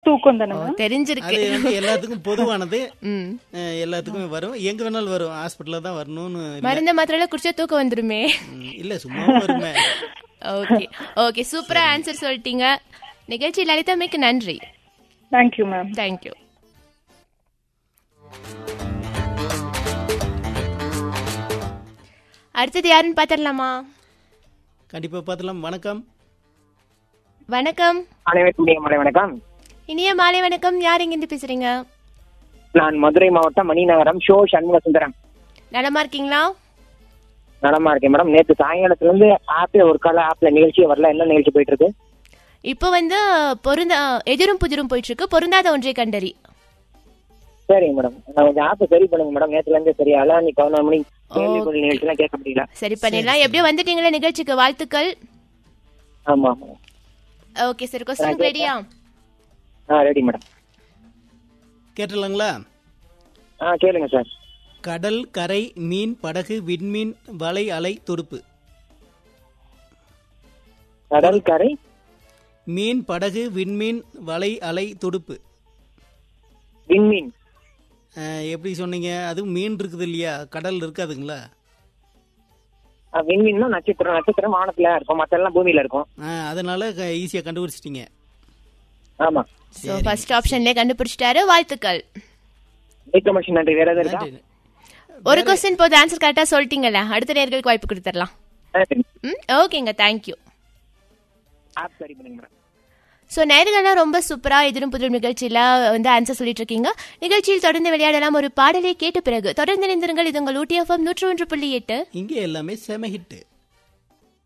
தூக்கம் தானே மேம் தெரிஞ்சிருக்கு அது வந்து எல்லாத்துக்கும் பொதுவானது ம் அஹ், எல்லாத்துக்கும் வரும் எங்க வேணாலும் வரும் ஹாஸ்பிட்டல்ல தான் வரணும்னு இல்ல. மருந்த மாத்திரம் குடிச்சா தூக்கம் வந்துருமே ம், இல்ல சும்மா வருமே ஓகே ஓகே சூப்பரா ஆன்சர் சொல்லிட்டீங்க நிகழ்ச்சி லலிதாமைக்கு நன்றி தேங்க்யூ மேம் தேங்க்யூ அடுத்தது யாருன்னு பார்த்துடலாமா கண்டிப்பா பார்த்துலாம் வணக்கம் வணக்கம் அனைவருக்கும் இனிய மாலை வணக்கம் இனிய மாலை வணக்கம் யார் இங்கிருந்து பேசுறீங்க நான் மதுரை மாவட்டம் மணிநகரம் ஷோ சண்முக சுந்தரம் நலமா இருக்கீங்களா நலமா இருக்கேன் மேடம் நேற்று சாயங்காலத்துல இருந்து ஆப்பே ஒரு கால ஆப்ல நிகழ்ச்சியே வரல என்ன நிகழ்ச்சி போயிட்டு இருக்கு இப்போ வந்து பொருந்த எதிரும் புதிரும் போயிட்டு இருக்கு பொருந்தாத ஒன்றை கண்டறி சரிங்க மேடம் நான் கொஞ்சம் ஆப்பை சரி பண்ணுங்க மேடம் நேத்துல இருந்தே சரியால நீ பதினொரு மணி கேள்வி நிகழ்ச்சி எல்லாம் கேட்க முடியல சரி பண்ணிடலாம் எப்படியோ வந்துட்டீங்களா நிகழ்ச்சிக்கு வாழ்த்துக்கள் ஆமா ஓகே சரி கொஸ்டின் ரெடியா ஆ ரெடி மேடம் கேட்டுலாங்களா ஆ கேளுங்க சார் கடல் கரை மீன் படகு விண்மீன் வலை அலை துடுப்பு கடல் கரை மீன் படகு விண்மீன் வலை அலை துடுப்பு விண்மீன் அஹ், எப்படி சொன்னீங்க அது மீன் இருக்குது இல்லையா கடல் இருக்காதுங்களா ஆ, விண்மீன்னா நட்சத்திரம் நட்சத்திரம் வானத்துல இருக்கும் மத்த எல்லாம் பூமியில இருக்கும் அஹ், அதனால ஈஸியா கண்டுபிடிச்சிட்டீங்க ஆமா ஸோ ஃபர்ஸ்ட் ஆப்ஷன்லேயே கண்டுபிடிச்சிட்டாரு வாழ்த்துக்கள் மிக்க மனுஷன் நன்றி வேற எதாவது இருக்கா நன்றி. ஒரு கொஸ்டின் போது ஆன்சர் கரெக்டாக சொல்லிட்டீங்கல்ல அடுத்த நேர்களுக்கு வாய்ப்பு கொடுத்துடலாம் ஆ, சரி ம் ஓகேங்க தேங்க்யூ ஆப் சரி பண்ணுங்க மேடம் ஸோ நேர்கள்லாம் ரொம்ப சூப்பராக எதிரும் புதிரும் நிகழ்ச்சியில் வந்து ஆன்சர் சொல்லிட்டு இருக்கீங்க நிகழ்ச்சியில் தொடர்ந்து விளையாடலாம் ஒரு பாடலை கேட்ட பிறகு தொடர்ந்து நினைந்திருங்கள் இது உங்கள் ஊட்டி எஃப்எம் நூற்று ஒன்று புள்ளி எட்டு இங்கே எல்லாமே செம ஹிட்டு